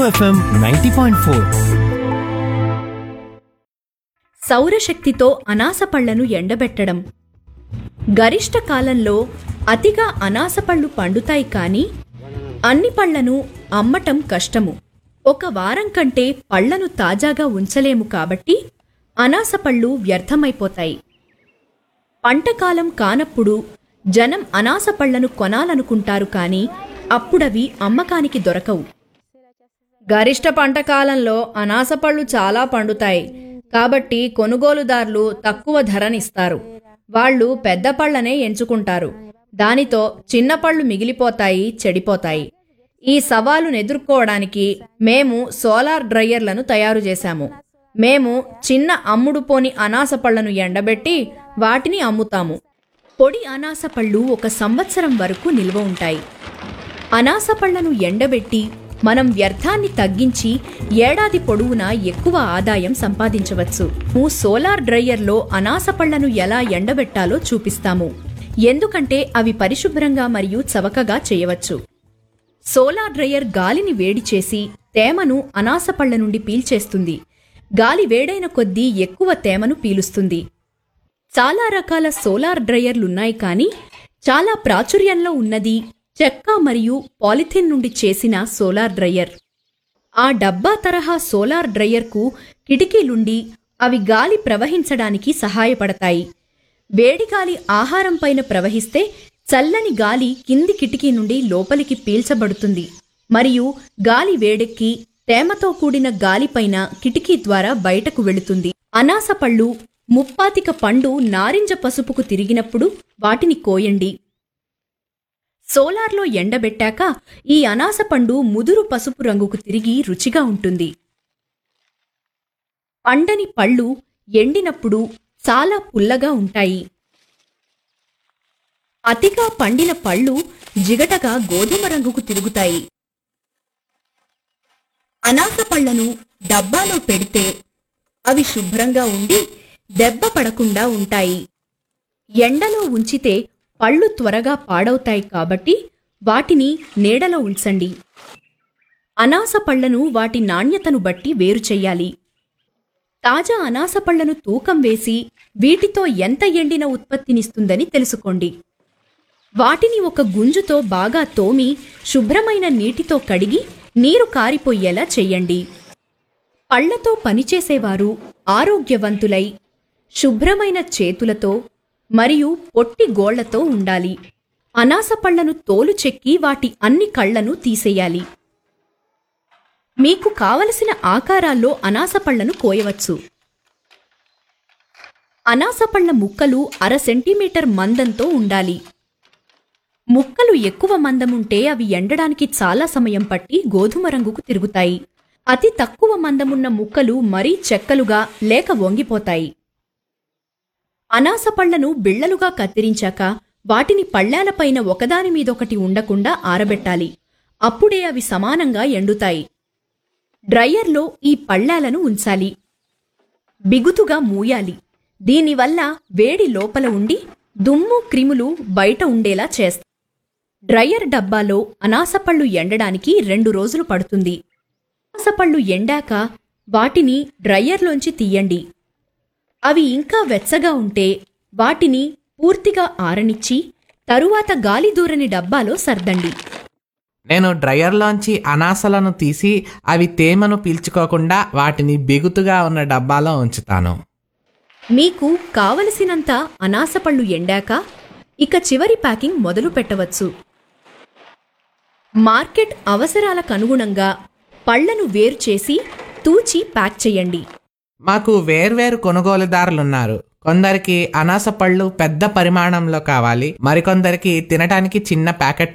FM ninety point four సౌరశక్తితో అనాస పళ్లను ఎండబెట్టడం గరిష్ట కాలంలో అతిగా అనాస పళ్ళు పండుతాయి కానీ అన్ని పళ్లను అమ్మటం కష్టము ఒక వారం కంటే పళ్లను తాజాగా ఉంచలేము కాబట్టి అనాస పళ్ళు వ్యర్థమైపోతాయి పంటకాలం కానప్పుడు జనం అనాస పళ్లను కొనాలనుకుంటారు కానీ అప్పుడవి అమ్మకానికి దొరకవు గరిష్ట పంట కాలంలో అనాస పళ్ళు చాలా పండుతాయి కాబట్టి కొనుగోలుదారులు తక్కువ ధరనిస్తారు వాళ్ళు పెద్ద పళ్ళనే ఎంచుకుంటారు దానితో చిన్న పళ్ళు మిగిలిపోతాయి చెడిపోతాయి ఈ సవాలును ఎదుర్కోవడానికి మేము సోలార్ డ్రయ్యర్లను తయారు చేశాము మేము చిన్న అమ్ముడు పోని అనాస పళ్లను ఎండబెట్టి వాటిని అమ్ముతాము పొడి అనాస పళ్ళు ఒక సంవత్సరం వరకు నిల్వ ఉంటాయి అనాస పళ్లను ఎండబెట్టి మనం వ్యర్థాన్ని తగ్గించి ఏడాది పొడవునా ఎక్కువ ఆదాయం సంపాదించవచ్చు ము సోలార్ డ్రయ్యర్లో అనాస పళ్లను ఎలా ఎండబెట్టాలో చూపిస్తాము ఎందుకంటే అవి పరిశుభ్రంగా మరియు చవకగా చేయవచ్చు సోలార్ డ్రయ్యర్ గాలిని వేడి చేసి తేమను అనాస పళ్ల నుండి పీల్చేస్తుంది గాలి వేడైన కొద్దీ ఎక్కువ తేమను పీలుస్తుంది చాలా రకాల సోలార్ డ్రయ్యర్లున్నాయి కానీ చాలా ప్రాచుర్యంలో ఉన్నది చెక్క మరియు పాలిథిన్ నుండి చేసిన సోలార్ డ్రయ్యర్ ఆ డబ్బా తరహా సోలార్ డ్రయ్యర్కు కిటికీలుండి అవి గాలి ప్రవహించడానికి సహాయపడతాయి వేడి గాలి ఆహారం పైన ప్రవహిస్తే చల్లని గాలి కింది కిటికీ నుండి లోపలికి పీల్చబడుతుంది మరియు గాలి వేడెక్కి తేమతో కూడిన గాలిపైన కిటికీ ద్వారా బయటకు వెళుతుంది అనాస పళ్ళు ముప్పాతిక పండు నారింజ పసుపుకు తిరిగినప్పుడు వాటిని కోయండి సోలార్లో ఎండబెట్టాక ఈ అనాస పండు ముదురు పసుపు రంగుకు తిరిగి రుచిగా ఉంటుంది పండని పళ్ళు ఎండినప్పుడు చాలా పుల్లగా ఉంటాయి అతిగా పండిన పళ్ళు జిగటగా గోధుమ రంగుకు తిరుగుతాయి అనాస పళ్లను డబ్బాలో పెడితే అవి శుభ్రంగా ఉండి దెబ్బ పడకుండా ఉంటాయి ఎండలో ఉంచితే పళ్ళు త్వరగా పాడవుతాయి కాబట్టి వాటిని నీడలో ఉంచండి అనాస పళ్లను వాటి నాణ్యతను బట్టి వేరు చెయ్యాలి తాజా అనాస పళ్లను తూకం వేసి వీటితో ఎంత ఎండిన ఉత్పత్తినిస్తుందని తెలుసుకోండి వాటిని ఒక గుంజుతో బాగా తోమి శుభ్రమైన నీటితో కడిగి నీరు కారిపోయేలా చెయ్యండి పళ్లతో పనిచేసేవారు ఆరోగ్యవంతులై శుభ్రమైన చేతులతో మరియు పొట్టి గోళ్లతో ఉండాలి అనాస పళ్లను తోలు చెక్కి వాటి అన్ని కళ్లను తీసేయాలి మీకు కావలసిన ఆకారాల్లో అనాస పళ్లను కోయవచ్చు అనాస పళ్ల ముక్కలు అర సెంటీమీటర్ మందంతో ఉండాలి ముక్కలు ఎక్కువ మందముంటే అవి ఎండడానికి చాలా సమయం పట్టి గోధుమ రంగుకు తిరుగుతాయి అతి తక్కువ మందమున్న ముక్కలు మరీ చెక్కలుగా లేక వంగిపోతాయి అనాస పళ్లను బిళ్లలుగా కత్తిరించాక వాటిని పళ్ళాలపైన ఒకదాని మీదొకటి ఉండకుండా ఆరబెట్టాలి అప్పుడే అవి సమానంగా ఎండుతాయి డ్రయ్యర్లో ఈ పళ్ళాలను ఉంచాలి బిగుతుగా మూయాలి దీనివల్ల వేడి లోపల ఉండి దుమ్ము క్రిములు బయట ఉండేలా చేస్తాయి డ్రయ్యర్ డబ్బాలో అనాసపళ్ళు ఎండడానికి రెండు రోజులు పడుతుంది అనాసపళ్ళు ఎండాక వాటిని డ్రయ్యర్లోంచి తీయండి అవి ఇంకా వెచ్చగా ఉంటే వాటిని పూర్తిగా ఆరనిచ్చి తరువాత గాలి దూరని డబ్బాలో సర్దండి నేను డ్రయర్లోంచి అనాసలను తీసి అవి తేమను పీల్చుకోకుండా వాటిని బిగుతుగా ఉన్న డబ్బాలో ఉంచుతాను మీకు కావలసినంత అనాసపళ్ళు ఎండాక ఇక చివరి ప్యాకింగ్ మొదలు పెట్టవచ్చు మార్కెట్ అవసరాలకు అనుగుణంగా పళ్లను వేరు చేసి తూచి ప్యాక్ చేయండి మాకు వేర్వేరు కొనుగోలుదారులున్నారు కొందరికి అనాస పళ్ళు పెద్ద పరిమాణంలో కావాలి మరికొందరికి తినటానికి చిన్న ప్యాకెట్